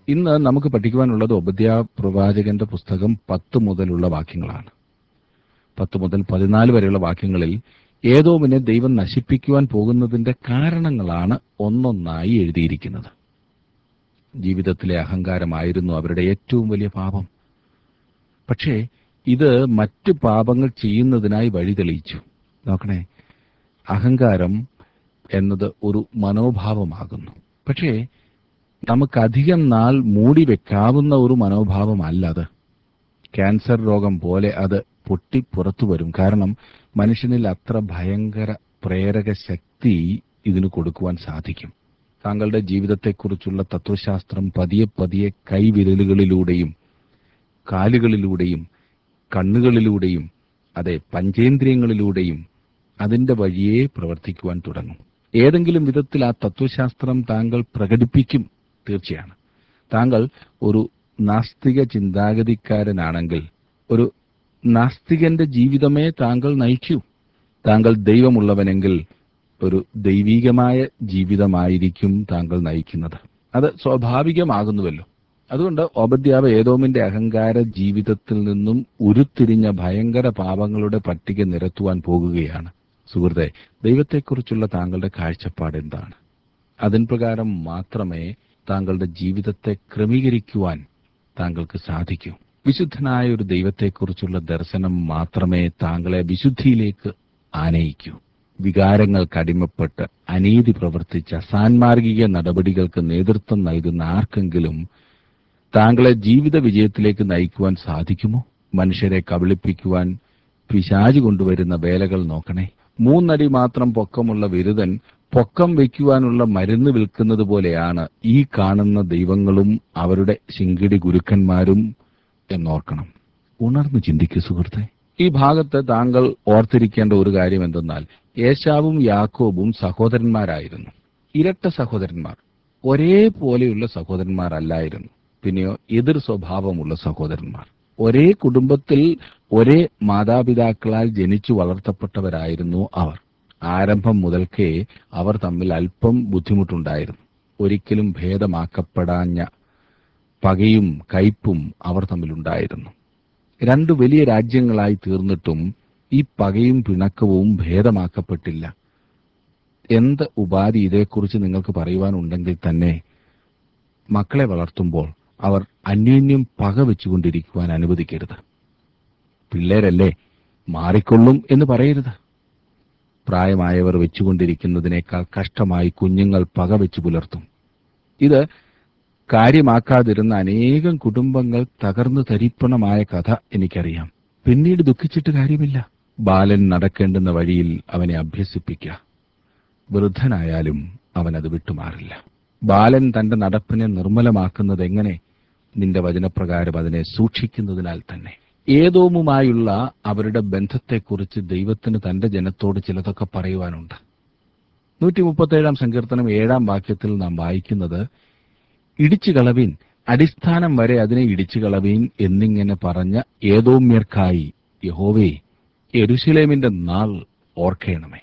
ഇന്ന് നമുക്ക് പഠിക്കുവാനുള്ളത് ഉപദ്യ പ്രവാചകന്റെ പുസ്തകം പത്ത് മുതലുള്ള വാക്യങ്ങളാണ് പത്ത് മുതൽ പതിനാല് വരെയുള്ള വാക്യങ്ങളിൽ ഏതോമിനെ ദൈവം നശിപ്പിക്കുവാൻ പോകുന്നതിന്റെ കാരണങ്ങളാണ് ഒന്നൊന്നായി എഴുതിയിരിക്കുന്നത് ജീവിതത്തിലെ അഹങ്കാരമായിരുന്നു അവരുടെ ഏറ്റവും വലിയ പാപം പക്ഷേ ഇത് മറ്റു പാപങ്ങൾ ചെയ്യുന്നതിനായി വഴി തെളിയിച്ചു നോക്കണേ അഹങ്കാരം എന്നത് ഒരു മനോഭാവമാകുന്നു പക്ഷേ നമുക്കധികം നാൾ മൂടി വെക്കാവുന്ന ഒരു മനോഭാവമല്ല അത് ക്യാൻസർ രോഗം പോലെ അത് പൊട്ടി പുറത്തു വരും കാരണം മനുഷ്യനിൽ അത്ര ഭയങ്കര പ്രേരക ശക്തി ഇതിന് കൊടുക്കുവാൻ സാധിക്കും താങ്കളുടെ ജീവിതത്തെക്കുറിച്ചുള്ള തത്വശാസ്ത്രം പതിയെ പതിയെ കൈവിരലുകളിലൂടെയും കാലുകളിലൂടെയും കണ്ണുകളിലൂടെയും അതെ പഞ്ചേന്ദ്രിയങ്ങളിലൂടെയും അതിന്റെ വഴിയേ പ്രവർത്തിക്കുവാൻ തുടങ്ങും ഏതെങ്കിലും വിധത്തിൽ ആ തത്വശാസ്ത്രം താങ്കൾ പ്രകടിപ്പിക്കും തീർച്ചയാണ് താങ്കൾ ഒരു നാസ്തിക ചിന്താഗതിക്കാരനാണെങ്കിൽ ഒരു നാസ്തികന്റെ ജീവിതമേ താങ്കൾ നയിക്കൂ താങ്കൾ ദൈവമുള്ളവനെങ്കിൽ ഒരു ദൈവീകമായ ജീവിതമായിരിക്കും താങ്കൾ നയിക്കുന്നത് അത് സ്വാഭാവികമാകുന്നുവല്ലോ അതുകൊണ്ട് ഓബദ്യാവ് ഏതോമിന്റെ അഹങ്കാര ജീവിതത്തിൽ നിന്നും ഉരുത്തിരിഞ്ഞ ഭയങ്കര പാപങ്ങളുടെ പട്ടിക നിരത്തുവാൻ പോകുകയാണ് സുഹൃത്തെ ദൈവത്തെക്കുറിച്ചുള്ള താങ്കളുടെ കാഴ്ചപ്പാട് എന്താണ് അതിൻ പ്രകാരം മാത്രമേ താങ്കളുടെ ജീവിതത്തെ ക്രമീകരിക്കുവാൻ താങ്കൾക്ക് സാധിക്കൂ വിശുദ്ധനായ ഒരു ദൈവത്തെക്കുറിച്ചുള്ള ദർശനം മാത്രമേ താങ്കളെ വിശുദ്ധിയിലേക്ക് ആനയിക്കൂ വികാരങ്ങൾക്ക് അടിമപ്പെട്ട് അനീതി പ്രവർത്തിച്ച സാൻമാർഗിക നടപടികൾക്ക് നേതൃത്വം നൽകുന്ന ആർക്കെങ്കിലും താങ്കളെ ജീവിത വിജയത്തിലേക്ക് നയിക്കുവാൻ സാധിക്കുമോ മനുഷ്യരെ കബളിപ്പിക്കുവാൻ പിശാജ് കൊണ്ടുവരുന്ന വേലകൾ നോക്കണേ മൂന്നടി മാത്രം പൊക്കമുള്ള വിരുദൻ പൊക്കം വയ്ക്കുവാനുള്ള മരുന്ന് വിൽക്കുന്നത് പോലെയാണ് ഈ കാണുന്ന ദൈവങ്ങളും അവരുടെ ശിങ്കിടി ഗുരുക്കന്മാരും എന്നോർക്കണം ഉണർന്നു ചിന്തിക്കൂ സുഹൃത്തെ ഈ ഭാഗത്ത് താങ്കൾ ഓർത്തിരിക്കേണ്ട ഒരു കാര്യം എന്തെന്നാൽ യേശാവും യാക്കോബും സഹോദരന്മാരായിരുന്നു ഇരട്ട സഹോദരന്മാർ ഒരേപോലെയുള്ള സഹോദരന്മാരല്ലായിരുന്നു പിന്നെയോ എതിർ സ്വഭാവമുള്ള സഹോദരന്മാർ ഒരേ കുടുംബത്തിൽ ഒരേ മാതാപിതാക്കളാൽ ജനിച്ചു വളർത്തപ്പെട്ടവരായിരുന്നു അവർ ആരംഭം മുതൽക്കേ അവർ തമ്മിൽ അല്പം ബുദ്ധിമുട്ടുണ്ടായിരുന്നു ഒരിക്കലും ഭേദമാക്കപ്പെടാഞ്ഞ പകയും കയ്പും അവർ തമ്മിലുണ്ടായിരുന്നു രണ്ടു വലിയ രാജ്യങ്ങളായി തീർന്നിട്ടും ഈ പകയും പിണക്കവും ഭേദമാക്കപ്പെട്ടില്ല എന്ത് ഉപാധി ഇതേക്കുറിച്ച് നിങ്ങൾക്ക് പറയുവാനുണ്ടെങ്കിൽ തന്നെ മക്കളെ വളർത്തുമ്പോൾ അവർ അന്യോന്യം പക വെച്ചുകൊണ്ടിരിക്കുവാൻ അനുവദിക്കരുത് പിള്ളേരല്ലേ മാറിക്കൊള്ളും എന്ന് പറയരുത് പ്രായമായവർ വെച്ചുകൊണ്ടിരിക്കുന്നതിനേക്കാൾ കഷ്ടമായി കുഞ്ഞുങ്ങൾ പക വെച്ച് പുലർത്തും ഇത് കാര്യമാക്കാതിരുന്ന അനേകം കുടുംബങ്ങൾ തകർന്നു തരിപ്പണമായ കഥ എനിക്കറിയാം പിന്നീട് ദുഃഖിച്ചിട്ട് കാര്യമില്ല ബാലൻ നടക്കേണ്ടുന്ന വഴിയിൽ അവനെ അഭ്യസിപ്പിക്കുക വൃദ്ധനായാലും അവൻ അത് വിട്ടുമാറില്ല ബാലൻ തന്റെ നടപ്പിനെ നിർമ്മലമാക്കുന്നത് എങ്ങനെ നിന്റെ വചനപ്രകാരം അതിനെ സൂക്ഷിക്കുന്നതിനാൽ തന്നെ ഏതോമുമായുള്ള അവരുടെ ബന്ധത്തെക്കുറിച്ച് ദൈവത്തിന് തന്റെ ജനത്തോട് ചിലതൊക്കെ പറയുവാനുണ്ട് നൂറ്റി മുപ്പത്തേഴാം സങ്കീർത്തനം ഏഴാം വാക്യത്തിൽ നാം വായിക്കുന്നത് ഇടിച്ചു കളവീൻ അടിസ്ഥാനം വരെ അതിനെ ഇടിച്ചു കളവീൻ എന്നിങ്ങനെ പറഞ്ഞ ഏതോമ്യർക്കായി യഹോവേ യെരുശലേമിന്റെ നാൾ ഓർക്കേണമേ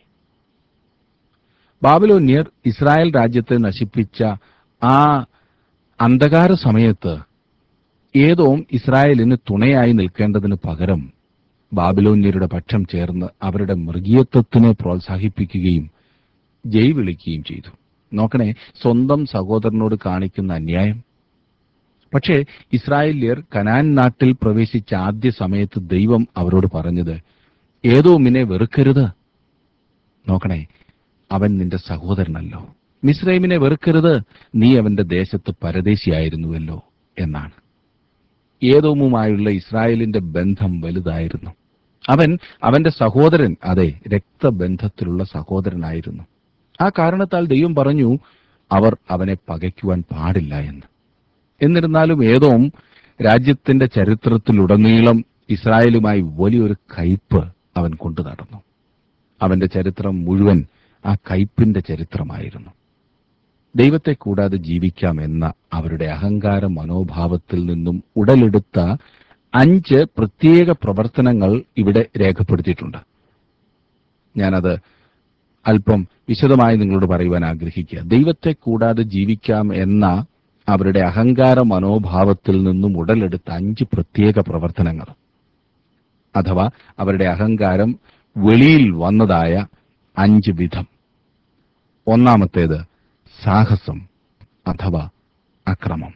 ബാബിലോന്യർ ഇസ്രായേൽ രാജ്യത്തെ നശിപ്പിച്ച ആ അന്ധകാര സമയത്ത് ഏതോം ഇസ്രായേലിന് തുണയായി നിൽക്കേണ്ടതിന് പകരം ബാബിലോന്യരുടെ പക്ഷം ചേർന്ന് അവരുടെ മൃഗീയത്വത്തിനെ പ്രോത്സാഹിപ്പിക്കുകയും ജയ് വിളിക്കുകയും ചെയ്തു നോക്കണേ സ്വന്തം സഹോദരനോട് കാണിക്കുന്ന അന്യായം പക്ഷേ ഇസ്രായേല്യർ കനാൻ നാട്ടിൽ പ്രവേശിച്ച ആദ്യ സമയത്ത് ദൈവം അവരോട് പറഞ്ഞത് ഏതോമിനെ വെറുക്കരുത് നോക്കണേ അവൻ നിന്റെ സഹോദരനല്ലോ മിസ്രൈമിനെ വെറുക്കരുത് നീ അവന്റെ ദേശത്ത് പരദേശിയായിരുന്നുവല്ലോ എന്നാണ് ഏതോമുമായുള്ള ഇസ്രായേലിന്റെ ബന്ധം വലുതായിരുന്നു അവൻ അവന്റെ സഹോദരൻ അതെ രക്തബന്ധത്തിലുള്ള സഹോദരനായിരുന്നു ആ കാരണത്താൽ ദൈവം പറഞ്ഞു അവർ അവനെ പകയ്ക്കുവാൻ പാടില്ല എന്ന് എന്നിരുന്നാലും ഏതോം രാജ്യത്തിന്റെ ചരിത്രത്തിലുടനീളം ഇസ്രായേലുമായി വലിയൊരു കയ്പ് അവൻ കൊണ്ടു നടന്നു അവന്റെ ചരിത്രം മുഴുവൻ ആ കയ്പിന്റെ ചരിത്രമായിരുന്നു ദൈവത്തെ കൂടാതെ ജീവിക്കാം എന്ന അവരുടെ അഹങ്കാര മനോഭാവത്തിൽ നിന്നും ഉടലെടുത്ത അഞ്ച് പ്രത്യേക പ്രവർത്തനങ്ങൾ ഇവിടെ രേഖപ്പെടുത്തിയിട്ടുണ്ട് ഞാനത് അല്പം വിശദമായി നിങ്ങളോട് പറയുവാൻ ആഗ്രഹിക്കുക ദൈവത്തെ കൂടാതെ ജീവിക്കാം എന്ന അവരുടെ അഹങ്കാര മനോഭാവത്തിൽ നിന്നും ഉടലെടുത്ത അഞ്ച് പ്രത്യേക പ്രവർത്തനങ്ങൾ അഥവാ അവരുടെ അഹങ്കാരം വെളിയിൽ വന്നതായ അഞ്ച് വിധം ഒന്നാമത്തേത് സാഹസം അഥവാ അക്രമം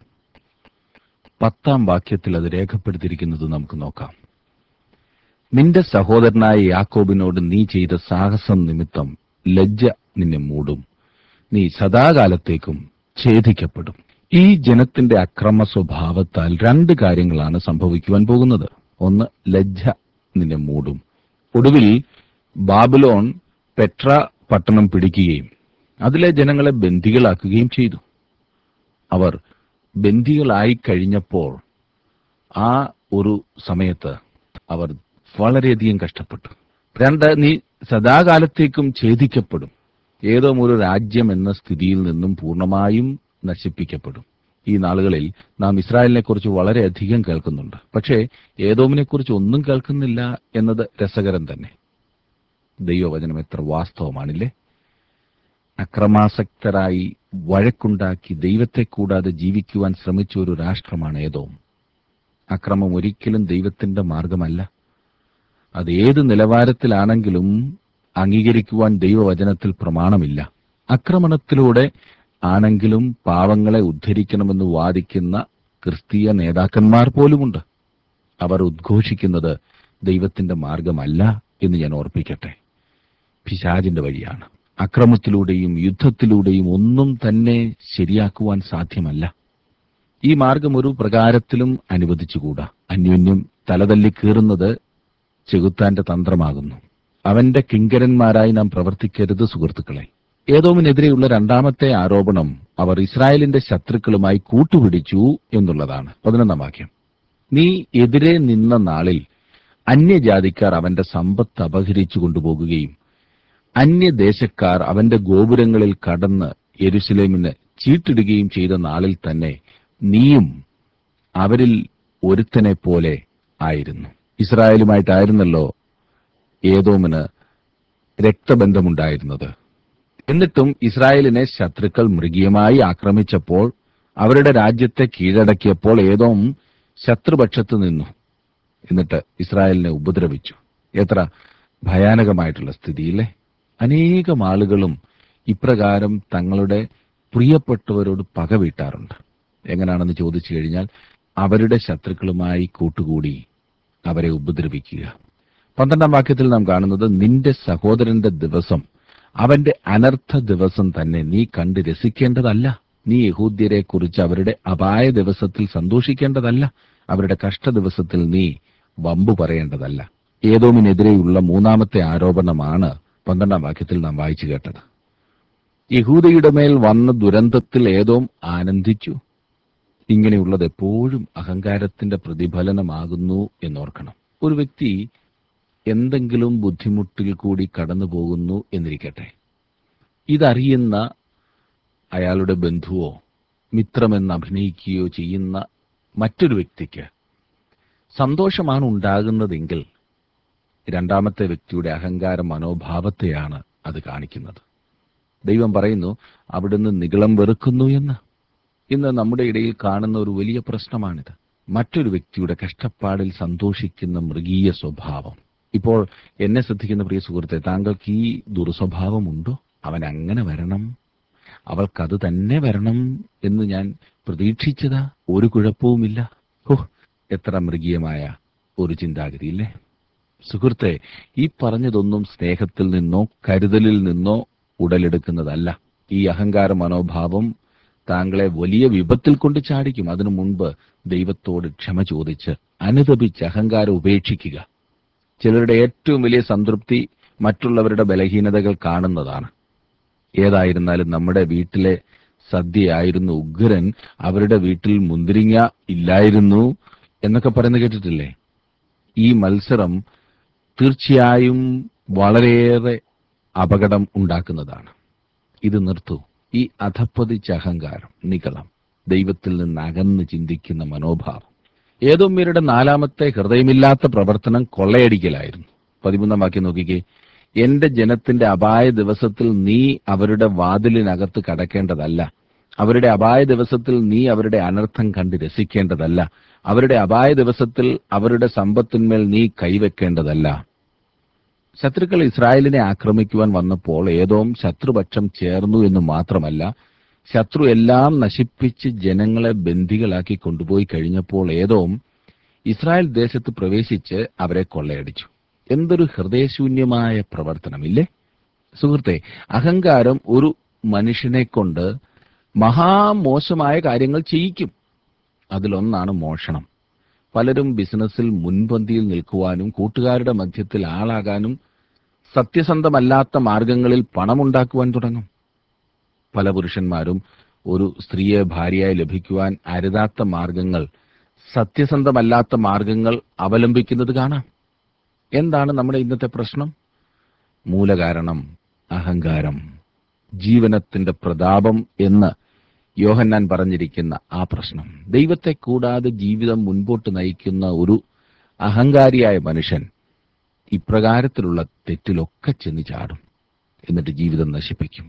പത്താം വാക്യത്തിൽ അത് രേഖപ്പെടുത്തിയിരിക്കുന്നത് നമുക്ക് നോക്കാം നിന്റെ സഹോദരനായ യാക്കോബിനോട് നീ ചെയ്ത സാഹസം നിമിത്തം ലജ്ജ നിന്നെ മൂടും നീ സദാകാലത്തേക്കും ഛേദിക്കപ്പെടും ഈ ജനത്തിന്റെ അക്രമ സ്വഭാവത്താൽ രണ്ട് കാര്യങ്ങളാണ് സംഭവിക്കുവാൻ പോകുന്നത് ഒന്ന് ലജ്ജ നിന്നെ മൂടും ഒടുവിൽ ബാബിലോൺ പെട്ര പട്ടണം പിടിക്കുകയും അതിലെ ജനങ്ങളെ ബന്ദികളാക്കുകയും ചെയ്തു അവർ ബന്ദികളായി കഴിഞ്ഞപ്പോൾ ആ ഒരു സമയത്ത് അവർ വളരെയധികം കഷ്ടപ്പെട്ടു രണ്ട് നീ സദാകാലത്തേക്കും ഛേദിക്കപ്പെടും ഏതോ ഒരു രാജ്യം എന്ന സ്ഥിതിയിൽ നിന്നും പൂർണ്ണമായും നശിപ്പിക്കപ്പെടും ഈ നാളുകളിൽ നാം ഇസ്രായേലിനെ കുറിച്ച് വളരെയധികം കേൾക്കുന്നുണ്ട് പക്ഷേ ഏതോമിനെ കുറിച്ച് ഒന്നും കേൾക്കുന്നില്ല എന്നത് രസകരം തന്നെ ദൈവവചനം എത്ര വാസ്തവമാണില്ലേ അക്രമാസക്തരായി വഴക്കുണ്ടാക്കി ദൈവത്തെ കൂടാതെ ജീവിക്കുവാൻ ശ്രമിച്ച ഒരു രാഷ്ട്രമാണ് ഏതോം അക്രമം ഒരിക്കലും ദൈവത്തിന്റെ മാർഗമല്ല അത് ഏത് നിലവാരത്തിലാണെങ്കിലും അംഗീകരിക്കുവാൻ ദൈവവചനത്തിൽ പ്രമാണമില്ല ആക്രമണത്തിലൂടെ ആണെങ്കിലും പാവങ്ങളെ ഉദ്ധരിക്കണമെന്ന് വാദിക്കുന്ന ക്രിസ്തീയ നേതാക്കന്മാർ പോലുമുണ്ട് അവർ ഉദ്ഘോഷിക്കുന്നത് ദൈവത്തിന്റെ മാർഗമല്ല എന്ന് ഞാൻ ഓർപ്പിക്കട്ടെ പിശാചിന്റെ വഴിയാണ് അക്രമത്തിലൂടെയും യുദ്ധത്തിലൂടെയും ഒന്നും തന്നെ ശരിയാക്കുവാൻ സാധ്യമല്ല ഈ മാർഗം ഒരു പ്രകാരത്തിലും അനുവദിച്ചുകൂടാ അന്യോന്യം തലതല്ലി കീറുന്നത് ചെകുത്താന്റെ തന്ത്രമാകുന്നു അവന്റെ കിങ്കരന്മാരായി നാം പ്രവർത്തിക്കരുത് സുഹൃത്തുക്കളെ ഏതോമിനെതിരെയുള്ള രണ്ടാമത്തെ ആരോപണം അവർ ഇസ്രായേലിന്റെ ശത്രുക്കളുമായി കൂട്ടുപിടിച്ചു എന്നുള്ളതാണ് പതിനൊന്നാം വാക്യം നീ എതിരെ നിന്ന നാളിൽ അന്യജാതിക്കാർ അവന്റെ സമ്പത്ത് അപഹരിച്ചു കൊണ്ടുപോകുകയും അന്യദേശക്കാർ അവന്റെ ഗോപുരങ്ങളിൽ കടന്ന് യെരുശലേമിന് ചീട്ടിടുകയും ചെയ്ത നാളിൽ തന്നെ നീയും അവരിൽ ഒരുത്തനെ പോലെ ആയിരുന്നു ഇസ്രായേലുമായിട്ടായിരുന്നല്ലോ ഏതോമിന് രക്തബന്ധമുണ്ടായിരുന്നത് എന്നിട്ടും ഇസ്രായേലിനെ ശത്രുക്കൾ മൃഗീയമായി ആക്രമിച്ചപ്പോൾ അവരുടെ രാജ്യത്തെ കീഴടക്കിയപ്പോൾ ഏതോം ശത്രുപക്ഷത്ത് നിന്നു എന്നിട്ട് ഇസ്രായേലിനെ ഉപദ്രവിച്ചു എത്ര ഭയാനകമായിട്ടുള്ള സ്ഥിതിയില്ലേ അനേകം ആളുകളും ഇപ്രകാരം തങ്ങളുടെ പ്രിയപ്പെട്ടവരോട് പക വീട്ടാറുണ്ട് എങ്ങനെയാണെന്ന് ചോദിച്ചു കഴിഞ്ഞാൽ അവരുടെ ശത്രുക്കളുമായി കൂട്ടുകൂടി അവരെ ഉപദ്രവിക്കുക പന്ത്രണ്ടാം വാക്യത്തിൽ നാം കാണുന്നത് നിന്റെ സഹോദരന്റെ ദിവസം അവന്റെ അനർത്ഥ ദിവസം തന്നെ നീ കണ്ട് രസിക്കേണ്ടതല്ല നീ യഹൂദ്യരെ കുറിച്ച് അവരുടെ അപായ ദിവസത്തിൽ സന്തോഷിക്കേണ്ടതല്ല അവരുടെ കഷ്ട ദിവസത്തിൽ നീ വമ്പു പറയേണ്ടതല്ല ഏതോമിനെതിരെയുള്ള മൂന്നാമത്തെ ആരോപണമാണ് പന്ത്രണ്ടാം വാക്യത്തിൽ നാം വായിച്ചു കേട്ടത് യഹൂദയുടെ മേൽ വന്ന ദുരന്തത്തിൽ ഏതോം ആനന്ദിച്ചു ഇങ്ങനെയുള്ളത് എപ്പോഴും അഹങ്കാരത്തിന്റെ പ്രതിഫലനമാകുന്നു എന്നോർക്കണം ഒരു വ്യക്തി എന്തെങ്കിലും ബുദ്ധിമുട്ടിൽ കൂടി കടന്നു പോകുന്നു എന്നിരിക്കട്ടെ ഇതറിയുന്ന അയാളുടെ ബന്ധുവോ മിത്രമെന്ന് അഭിനയിക്കുകയോ ചെയ്യുന്ന മറ്റൊരു വ്യക്തിക്ക് സന്തോഷമാണ് ഉണ്ടാകുന്നതെങ്കിൽ രണ്ടാമത്തെ വ്യക്തിയുടെ അഹങ്കാര മനോഭാവത്തെയാണ് അത് കാണിക്കുന്നത് ദൈവം പറയുന്നു അവിടുന്ന് നികളം വെറുക്കുന്നു എന്ന് ഇന്ന് നമ്മുടെ ഇടയിൽ കാണുന്ന ഒരു വലിയ പ്രശ്നമാണിത് മറ്റൊരു വ്യക്തിയുടെ കഷ്ടപ്പാടിൽ സന്തോഷിക്കുന്ന മൃഗീയ സ്വഭാവം ഇപ്പോൾ എന്നെ ശ്രദ്ധിക്കുന്ന പ്രിയ സുഹൃത്തെ താങ്കൾക്ക് ഈ ദുർസ്വഭാവമുണ്ടോ അവൻ അങ്ങനെ വരണം അവൾക്കത് തന്നെ വരണം എന്ന് ഞാൻ പ്രതീക്ഷിച്ചതാ ഒരു കുഴപ്പവുമില്ല ഓ എത്ര മൃഗീയമായ ഒരു ചിന്താഗതി ഇല്ലേ സുഹൃത്തെ ഈ പറഞ്ഞതൊന്നും സ്നേഹത്തിൽ നിന്നോ കരുതലിൽ നിന്നോ ഉടലെടുക്കുന്നതല്ല ഈ അഹങ്കാര മനോഭാവം താങ്കളെ വലിയ വിപത്തിൽ കൊണ്ട് ചാടിക്കും അതിനു മുൻപ് ദൈവത്തോട് ക്ഷമ ചോദിച്ച് അനുതപിച്ച് അഹങ്കാരം ഉപേക്ഷിക്കുക ചിലരുടെ ഏറ്റവും വലിയ സംതൃപ്തി മറ്റുള്ളവരുടെ ബലഹീനതകൾ കാണുന്നതാണ് ഏതായിരുന്നാലും നമ്മുടെ വീട്ടിലെ സദ്യയായിരുന്നു ഉഗ്രൻ അവരുടെ വീട്ടിൽ മുന്തിരിങ്ങ ഇല്ലായിരുന്നു എന്നൊക്കെ പറയുന്നത് കേട്ടിട്ടില്ലേ ഈ മത്സരം തീർച്ചയായും വളരെയേറെ അപകടം ഉണ്ടാക്കുന്നതാണ് ഇത് നിർത്തൂ ഈ അധപ്പതിച്ച അഹങ്കാരം നികളം ദൈവത്തിൽ നിന്ന് അകന്ന് ചിന്തിക്കുന്ന മനോഭാവം ഏതൊമ്യരുടെ നാലാമത്തെ ഹൃദയമില്ലാത്ത പ്രവർത്തനം കൊള്ളയടിക്കലായിരുന്നു പതിമൂന്നാം വാക്യം നോക്കിക്കേ എന്റെ ജനത്തിന്റെ അപായ ദിവസത്തിൽ നീ അവരുടെ വാതിലിനകത്ത് കടക്കേണ്ടതല്ല അവരുടെ അപായ ദിവസത്തിൽ നീ അവരുടെ അനർത്ഥം കണ്ട് രസിക്കേണ്ടതല്ല അവരുടെ അപായ ദിവസത്തിൽ അവരുടെ സമ്പത്തിന്മേൽ നീ കൈവെക്കേണ്ടതല്ല ശത്രുക്കൾ ഇസ്രായേലിനെ ആക്രമിക്കുവാൻ വന്നപ്പോൾ ഏതോം ശത്രുപക്ഷം ചേർന്നു എന്ന് മാത്രമല്ല ശത്രു എല്ലാം നശിപ്പിച്ച് ജനങ്ങളെ ബന്ദികളാക്കി കൊണ്ടുപോയി കഴിഞ്ഞപ്പോൾ ഏതോം ഇസ്രായേൽ ദേശത്ത് പ്രവേശിച്ച് അവരെ കൊള്ളയടിച്ചു എന്തൊരു ഹൃദയശൂന്യമായ പ്രവർത്തനമില്ലേ സുഹൃത്തെ അഹങ്കാരം ഒരു മനുഷ്യനെ കൊണ്ട് മഹാമോശമായ കാര്യങ്ങൾ ചെയ്യിക്കും അതിലൊന്നാണ് മോഷണം പലരും ബിസിനസ്സിൽ മുൻപന്തിയിൽ നിൽക്കുവാനും കൂട്ടുകാരുടെ മധ്യത്തിൽ ആളാകാനും സത്യസന്ധമല്ലാത്ത മാർഗങ്ങളിൽ പണമുണ്ടാക്കുവാൻ തുടങ്ങും പല പുരുഷന്മാരും ഒരു സ്ത്രീയെ ഭാര്യയായി ലഭിക്കുവാൻ അരുതാത്ത മാർഗങ്ങൾ സത്യസന്ധമല്ലാത്ത മാർഗങ്ങൾ അവലംബിക്കുന്നത് കാണാം എന്താണ് നമ്മുടെ ഇന്നത്തെ പ്രശ്നം മൂലകാരണം അഹങ്കാരം ജീവനത്തിന്റെ പ്രതാപം എന്ന് യോഹന്നാൻ പറഞ്ഞിരിക്കുന്ന ആ പ്രശ്നം ദൈവത്തെ കൂടാതെ ജീവിതം മുൻപോട്ട് നയിക്കുന്ന ഒരു അഹങ്കാരിയായ മനുഷ്യൻ ഇപ്രകാരത്തിലുള്ള തെറ്റിലൊക്കെ ചെന്ന് ചാടും എന്നിട്ട് ജീവിതം നശിപ്പിക്കും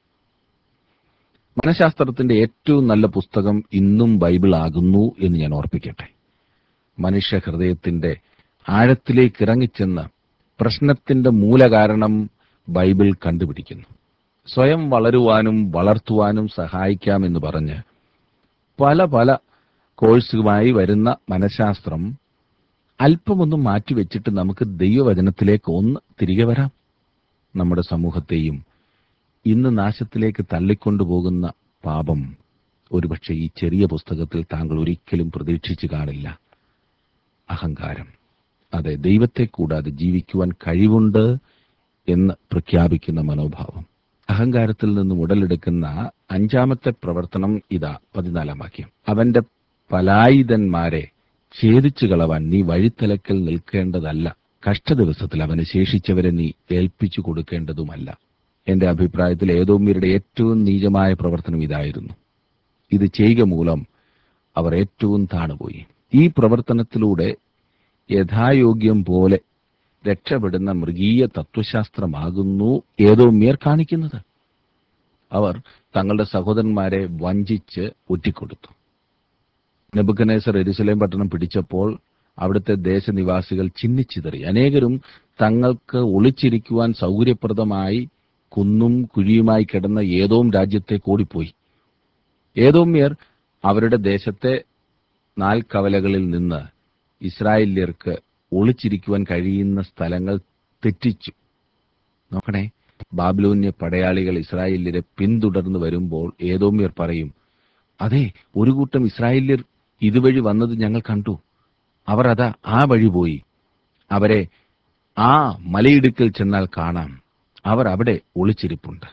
മനഃശാസ്ത്രത്തിന്റെ ഏറ്റവും നല്ല പുസ്തകം ഇന്നും ബൈബിൾ ആകുന്നു എന്ന് ഞാൻ ഓർപ്പിക്കട്ടെ മനുഷ്യ ഹൃദയത്തിന്റെ ആഴത്തിലേക്ക് ഇറങ്ങിച്ചെന്ന് പ്രശ്നത്തിന്റെ മൂലകാരണം ബൈബിൾ കണ്ടുപിടിക്കുന്നു സ്വയം വളരുവാനും വളർത്തുവാനും സഹായിക്കാമെന്ന് പറഞ്ഞ് പല പല കോഴ്സുമായി വരുന്ന മനഃശാസ്ത്രം അല്പമൊന്നും മാറ്റിവെച്ചിട്ട് നമുക്ക് ദൈവവചനത്തിലേക്ക് ഒന്ന് തിരികെ വരാം നമ്മുടെ സമൂഹത്തെയും ഇന്ന് നാശത്തിലേക്ക് തള്ളിക്കൊണ്ടുപോകുന്ന പാപം ഒരുപക്ഷെ ഈ ചെറിയ പുസ്തകത്തിൽ താങ്കൾ ഒരിക്കലും പ്രതീക്ഷിച്ചു കാണില്ല അഹങ്കാരം അതെ ദൈവത്തെ കൂടാതെ ജീവിക്കുവാൻ കഴിവുണ്ട് എന്ന് പ്രഖ്യാപിക്കുന്ന മനോഭാവം അഹങ്കാരത്തിൽ നിന്നും ഉടലെടുക്കുന്ന അഞ്ചാമത്തെ പ്രവർത്തനം ഇതാ പതിനാലാം വാക്യം അവന്റെ പലായുധന്മാരെ ഛേദിച്ചു കളവാൻ നീ വഴിത്തലക്കൽ നിൽക്കേണ്ടതല്ല കഷ്ടദിവസത്തിൽ അവന് ശേഷിച്ചവരെ നീ ഏൽപ്പിച്ചു കൊടുക്കേണ്ടതുമല്ല എന്റെ അഭിപ്രായത്തിൽ ഏതോമ്യരുടെ ഏറ്റവും നീചമായ പ്രവർത്തനം ഇതായിരുന്നു ഇത് ചെയ്യുക മൂലം അവർ ഏറ്റവും താണുപോയി ഈ പ്രവർത്തനത്തിലൂടെ യഥായോഗ്യം പോലെ രക്ഷപ്പെടുന്ന മൃഗീയ തത്വശാസ്ത്രമാകുന്നു ഏതോമ്യർ കാണിക്കുന്നത് അവർ തങ്ങളുടെ സഹോദരന്മാരെ വഞ്ചിച്ച് ഒറ്റിക്കൊടുത്തു നെബുക്കനേസർ എരുസലേം പട്ടണം പിടിച്ചപ്പോൾ അവിടുത്തെ ദേശനിവാസികൾ ചിന്നിച്ചിതറി അനേകരും തങ്ങൾക്ക് ഒളിച്ചിരിക്കുവാൻ സൗകര്യപ്രദമായി കുന്നും കുഴിയുമായി കിടന്ന ഏതോം രാജ്യത്തേക്ക് ഓടിപ്പോയി ഏതോമ്യർ അവരുടെ ദേശത്തെ നാൽക്കവലകളിൽ നിന്ന് ഇസ്രായേല്യർക്ക് ഒളിച്ചിരിക്കുവാൻ കഴിയുന്ന സ്ഥലങ്ങൾ തെറ്റിച്ചു നോക്കണേ ബാബിലോന്യ പടയാളികൾ ഇസ്രായേല്യരെ പിന്തുടർന്ന് വരുമ്പോൾ ഏതോമ്യർ പറയും അതെ ഒരു കൂട്ടം ഇസ്രായേല്യർ ഇതുവഴി വന്നത് ഞങ്ങൾ കണ്ടു അവർ അതാ ആ വഴി പോയി അവരെ ആ മലയിടുക്കിൽ ചെന്നാൽ കാണാം അവർ അവിടെ ഒളിച്ചിരിപ്പുണ്ട്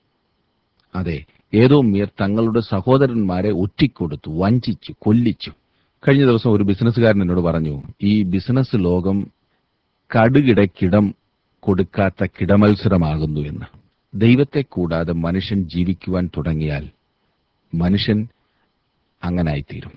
അതെ ഏതോ മീർ തങ്ങളുടെ സഹോദരന്മാരെ ഒറ്റിക്കൊടുത്തു വഞ്ചിച്ചു കൊല്ലിച്ചു കഴിഞ്ഞ ദിവസം ഒരു ബിസിനസ്സുകാരൻ എന്നോട് പറഞ്ഞു ഈ ബിസിനസ് ലോകം കടുകിടക്കിടം കൊടുക്കാത്ത കിടമത്സരമാകുന്നു എന്ന് ദൈവത്തെ കൂടാതെ മനുഷ്യൻ ജീവിക്കുവാൻ തുടങ്ങിയാൽ മനുഷ്യൻ അങ്ങനായിത്തീരും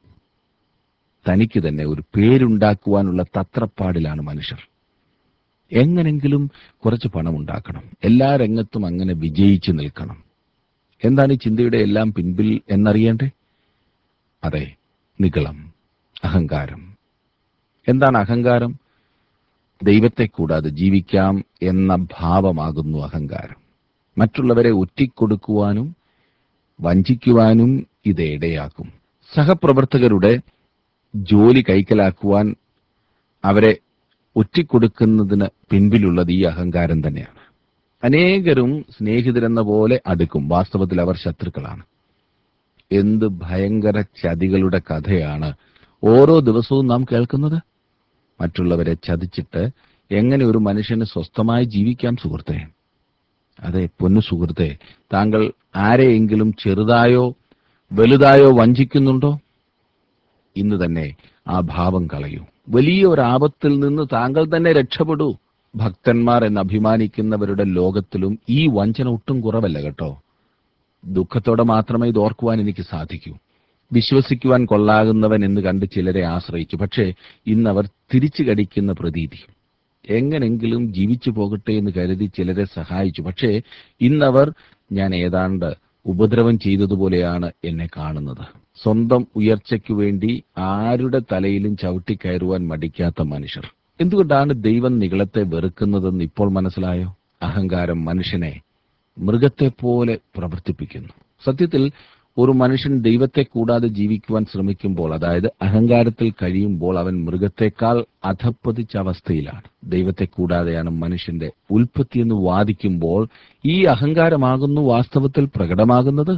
തനിക്ക് തന്നെ ഒരു പേരുണ്ടാക്കുവാനുള്ള തത്രപ്പാടിലാണ് മനുഷ്യർ എങ്ങനെങ്കിലും കുറച്ച് പണം ഉണ്ടാക്കണം എല്ലാ രംഗത്തും അങ്ങനെ വിജയിച്ചു നിൽക്കണം എന്താണ് ഈ ചിന്തയുടെ എല്ലാം പിൻപിൽ എന്നറിയണ്ടേ അതെ നിഗളം അഹങ്കാരം എന്താണ് അഹങ്കാരം ദൈവത്തെ കൂടാതെ ജീവിക്കാം എന്ന ഭാവമാകുന്നു അഹങ്കാരം മറ്റുള്ളവരെ ഒറ്റിക്കൊടുക്കുവാനും വഞ്ചിക്കുവാനും ഇത് ഇടയാക്കും സഹപ്രവർത്തകരുടെ ജോലി കൈക്കലാക്കുവാൻ അവരെ ഒറ്റിക്കൊടുക്കുന്നതിന് പിൻപിലുള്ളത് ഈ അഹങ്കാരം തന്നെയാണ് അനേകരും സ്നേഹിതരെന്ന പോലെ അടുക്കും വാസ്തവത്തിൽ അവർ ശത്രുക്കളാണ് എന്ത് ഭയങ്കര ചതികളുടെ കഥയാണ് ഓരോ ദിവസവും നാം കേൾക്കുന്നത് മറ്റുള്ളവരെ ചതിച്ചിട്ട് എങ്ങനെ ഒരു മനുഷ്യന് സ്വസ്ഥമായി ജീവിക്കാം സുഹൃത്തെ അതെ പൊന്നു സുഹൃത്തെ താങ്കൾ ആരെയെങ്കിലും ചെറുതായോ വലുതായോ വഞ്ചിക്കുന്നുണ്ടോ ഇന്ന് തന്നെ ആ ഭാവം കളയൂ വലിയ ഒരു ആപത്തിൽ നിന്ന് താങ്കൾ തന്നെ രക്ഷപ്പെടൂ ഭക്തന്മാർ എന്ന് അഭിമാനിക്കുന്നവരുടെ ലോകത്തിലും ഈ വഞ്ചന ഒട്ടും കുറവല്ല കേട്ടോ ദുഃഖത്തോടെ മാത്രമേ ഇത് ഓർക്കുവാൻ എനിക്ക് സാധിക്കൂ വിശ്വസിക്കുവാൻ കൊള്ളാകുന്നവൻ എന്ന് കണ്ട് ചിലരെ ആശ്രയിച്ചു പക്ഷേ ഇന്നവർ തിരിച്ചു കടിക്കുന്ന പ്രതീതി എങ്ങനെങ്കിലും ജീവിച്ചു പോകട്ടെ എന്ന് കരുതി ചിലരെ സഹായിച്ചു പക്ഷേ ഇന്നവർ ഞാൻ ഏതാണ്ട് ഉപദ്രവം ചെയ്തതുപോലെയാണ് എന്നെ കാണുന്നത് സ്വന്തം ഉയർച്ചയ്ക്കു വേണ്ടി ആരുടെ തലയിലും ചവിട്ടിക്കയറുവാൻ മടിക്കാത്ത മനുഷ്യർ എന്തുകൊണ്ടാണ് ദൈവം നികളത്തെ വെറുക്കുന്നതെന്ന് ഇപ്പോൾ മനസ്സിലായോ അഹങ്കാരം മനുഷ്യനെ മൃഗത്തെ പോലെ പ്രവർത്തിപ്പിക്കുന്നു സത്യത്തിൽ ഒരു മനുഷ്യൻ ദൈവത്തെ കൂടാതെ ജീവിക്കുവാൻ ശ്രമിക്കുമ്പോൾ അതായത് അഹങ്കാരത്തിൽ കഴിയുമ്പോൾ അവൻ മൃഗത്തെക്കാൾ അധപ്പതിച്ച അവസ്ഥയിലാണ് ദൈവത്തെ കൂടാതെയാണ് മനുഷ്യന്റെ ഉൽപ്പത്തി എന്ന് വാദിക്കുമ്പോൾ ഈ അഹങ്കാരമാകുന്നു വാസ്തവത്തിൽ പ്രകടമാകുന്നത്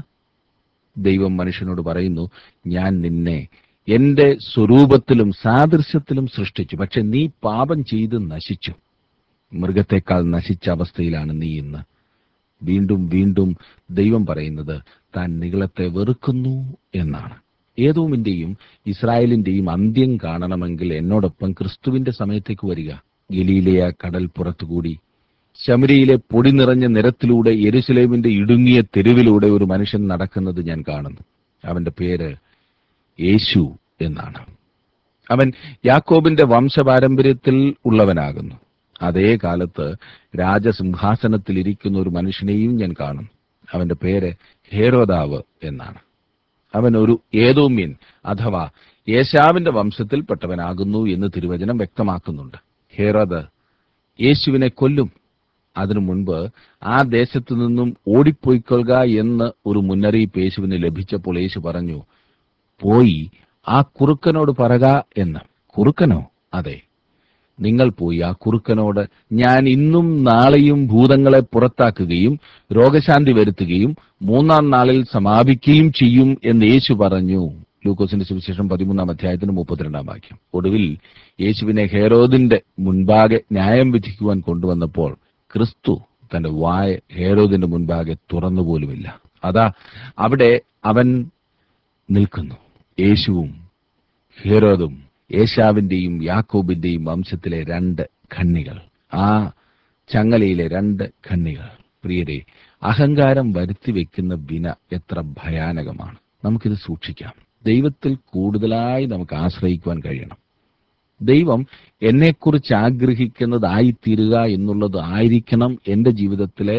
ദൈവം മനുഷ്യനോട് പറയുന്നു ഞാൻ നിന്നെ എന്റെ സ്വരൂപത്തിലും സാദൃശ്യത്തിലും സൃഷ്ടിച്ചു പക്ഷെ നീ പാപം ചെയ്ത് നശിച്ചു മൃഗത്തെക്കാൾ നശിച്ച അവസ്ഥയിലാണ് നീ ഇന്ന് വീണ്ടും വീണ്ടും ദൈവം പറയുന്നത് താൻ നികളത്തെ വെറുക്കുന്നു എന്നാണ് ഏതോമിന്റെയും ഇസ്രായേലിന്റെയും അന്ത്യം കാണണമെങ്കിൽ എന്നോടൊപ്പം ക്രിസ്തുവിന്റെ സമയത്തേക്ക് വരിക ഗലീലയ കടൽ പുറത്തുകൂടി ശമരിയിലെ പൊടി നിറഞ്ഞ നിരത്തിലൂടെ യെരുസലേമിന്റെ ഇടുങ്ങിയ തെരുവിലൂടെ ഒരു മനുഷ്യൻ നടക്കുന്നത് ഞാൻ കാണുന്നു അവന്റെ പേര് യേശു എന്നാണ് അവൻ യാക്കോബിന്റെ വംശപാരമ്പര്യത്തിൽ ഉള്ളവനാകുന്നു അതേ കാലത്ത് രാജസിംഹാസനത്തിൽ ഇരിക്കുന്ന ഒരു മനുഷ്യനെയും ഞാൻ കാണും അവന്റെ പേര് ഹേരോദാവ് എന്നാണ് അവൻ ഒരു ഏതോമ്യൻ അഥവാ യേശാവിന്റെ വംശത്തിൽപ്പെട്ടവനാകുന്നു എന്ന് തിരുവചനം വ്യക്തമാക്കുന്നുണ്ട് ഹേറോദ് യേശുവിനെ കൊല്ലും അതിനു മുൻപ് ആ ദേശത്തു നിന്നും ഓടിപ്പോയിക്കൊള്ളുക എന്ന് ഒരു മുന്നറിയിപ്പ് യേശുവിന് ലഭിച്ചപ്പോൾ യേശു പറഞ്ഞു പോയി ആ കുറുക്കനോട് പറക എന്ന് കുറുക്കനോ അതെ നിങ്ങൾ പോയി ആ കുറുക്കനോട് ഞാൻ ഇന്നും നാളെയും ഭൂതങ്ങളെ പുറത്താക്കുകയും രോഗശാന്തി വരുത്തുകയും മൂന്നാം നാളിൽ സമാപിക്കുകയും ചെയ്യും എന്ന് യേശു പറഞ്ഞു ലൂക്കോസിന്റെ സുവിശേഷം പതിമൂന്നാം അധ്യായത്തിന് മുപ്പത്തിരണ്ടാം വാക്യം ഒടുവിൽ യേശുവിനെ ഹേരോദിന്റെ മുൻപാകെ ന്യായം വിധിക്കുവാൻ കൊണ്ടുവന്നപ്പോൾ ക്രിസ്തു തന്റെ വായ ഹേരോദിന്റെ മുൻപാകെ തുറന്നുപോലുമില്ല അതാ അവിടെ അവൻ നിൽക്കുന്നു യേശുവും ഹേരോദും യേശാവിന്റെയും യാക്കോബിന്റെയും വംശത്തിലെ രണ്ട് ഖണ്ണികൾ ആ ചങ്ങലയിലെ രണ്ട് ഖണ്ണികൾ പ്രിയരെ അഹങ്കാരം വരുത്തി വെക്കുന്ന വിന എത്ര ഭയാനകമാണ് നമുക്കിത് സൂക്ഷിക്കാം ദൈവത്തിൽ കൂടുതലായി നമുക്ക് ആശ്രയിക്കുവാൻ കഴിയണം ദൈവം എന്നെക്കുറിച്ച് ആഗ്രഹിക്കുന്നതായിത്തീരുക എന്നുള്ളത് ആയിരിക്കണം എൻ്റെ ജീവിതത്തിലെ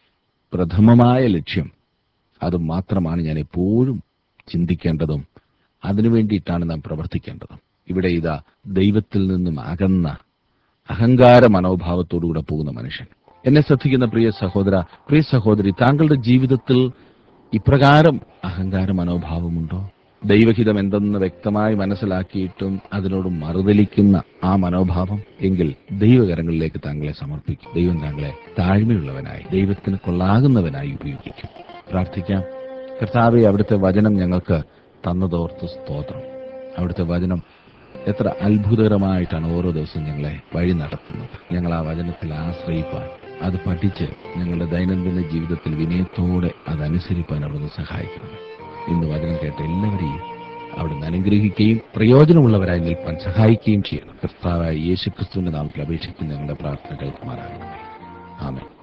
പ്രഥമമായ ലക്ഷ്യം അത് മാത്രമാണ് ഞാൻ എപ്പോഴും ചിന്തിക്കേണ്ടതും അതിനു വേണ്ടിയിട്ടാണ് നാം പ്രവർത്തിക്കേണ്ടതും ഇവിടെ ഇതാ ദൈവത്തിൽ നിന്നും അകന്ന അഹങ്കാര മനോഭാവത്തോടുകൂടെ പോകുന്ന മനുഷ്യൻ എന്നെ ശ്രദ്ധിക്കുന്ന പ്രിയ സഹോദര പ്രിയ സഹോദരി താങ്കളുടെ ജീവിതത്തിൽ ഇപ്രകാരം അഹങ്കാര മനോഭാവമുണ്ടോ ദൈവഹിതം എന്തെന്ന് വ്യക്തമായി മനസ്സിലാക്കിയിട്ടും അതിനോട് മറുതലിക്കുന്ന ആ മനോഭാവം എങ്കിൽ ദൈവകരങ്ങളിലേക്ക് താങ്കളെ സമർപ്പിക്കും ദൈവം താങ്കളെ താഴ്മയുള്ളവനായി ദൈവത്തിന് കൊള്ളാകുന്നവനായി ഉപയോഗിക്കും പ്രാർത്ഥിക്കാം കർത്താവെ അവിടുത്തെ വചനം ഞങ്ങൾക്ക് തന്നതോർത്ത് സ്തോത്രം അവിടുത്തെ വചനം എത്ര അത്ഭുതകരമായിട്ടാണ് ഓരോ ദിവസവും ഞങ്ങളെ വഴി നടത്തുന്നത് ഞങ്ങൾ ആ വചനത്തിൽ ആശ്രയിപ്പാൻ അത് പഠിച്ച് ഞങ്ങളുടെ ദൈനംദിന ജീവിതത്തിൽ വിനയത്തോടെ അതനുസരിപ്പാൻ അവിടുന്ന് സഹായിക്കണം ഇന്ന് വചനം കേട്ട എല്ലാവരെയും അവിടുന്ന് അനുഗ്രഹിക്കുകയും പ്രയോജനമുള്ളവരായി നിൽപ്പാൻ സഹായിക്കുകയും ചെയ്യണം കർത്താവായ യേശു ക്രിസ്തുവിന്റെ നാമത്തിൽ അപേക്ഷിക്കുന്ന ഞങ്ങളുടെ പ്രാർത്ഥന കേൾക്കുമാറാകണം ആമേൻ